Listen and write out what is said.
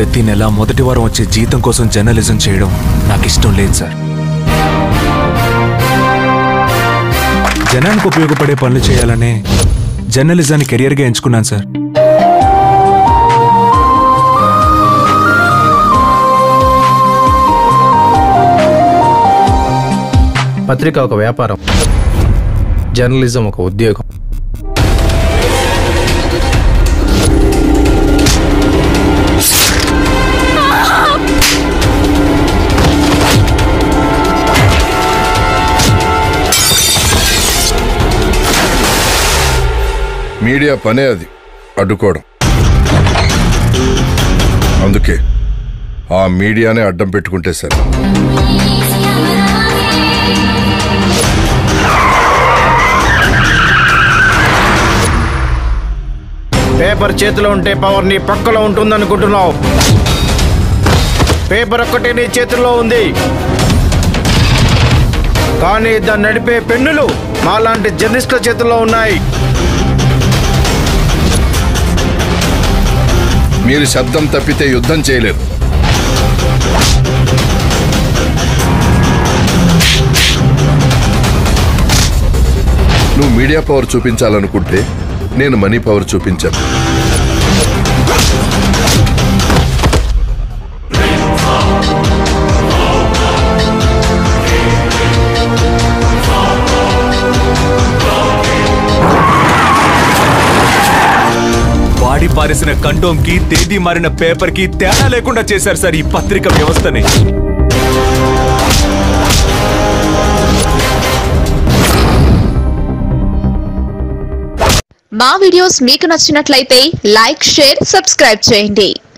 ప్రతి నెల మొదటి వారం వచ్చే జీతం కోసం జర్నలిజం చేయడం నాకు ఇష్టం లేదు సార్ జనానికి ఉపయోగపడే పనులు చేయాలనే జర్నలిజాన్ని కెరియర్గా ఎంచుకున్నాను సార్ పత్రిక ఒక వ్యాపారం జర్నలిజం ఒక ఉద్యోగం మీడియా పనే అది అడ్డుకోవడం అందుకే ఆ మీడియానే అడ్డం పెట్టుకుంటే సరే పేపర్ చేతిలో ఉంటే పవర్ నీ పక్కలో ఉంటుందనుకుంటున్నావు పేపర్ ఒక్కటే నీ చేతుల్లో ఉంది కానీ దాన్ని నడిపే పెన్నులు మాలాంటి జర్నలిస్టుల చేతుల్లో ఉన్నాయి మీరు శబ్దం తప్పితే యుద్ధం చేయలేరు నువ్వు మీడియా పవర్ చూపించాలనుకుంటే నేను మనీ పవర్ చూపించాను వాడి పారేసిన కండోంకి తేదీ మారిన పేపర్కి తేడా లేకుండా చేశారు సార్ ఈ పత్రిక వ్యవస్థని మా వీడియోస్ మీకు నచ్చినట్లయితే లైక్ షేర్ సబ్స్క్రైబ్ చేయండి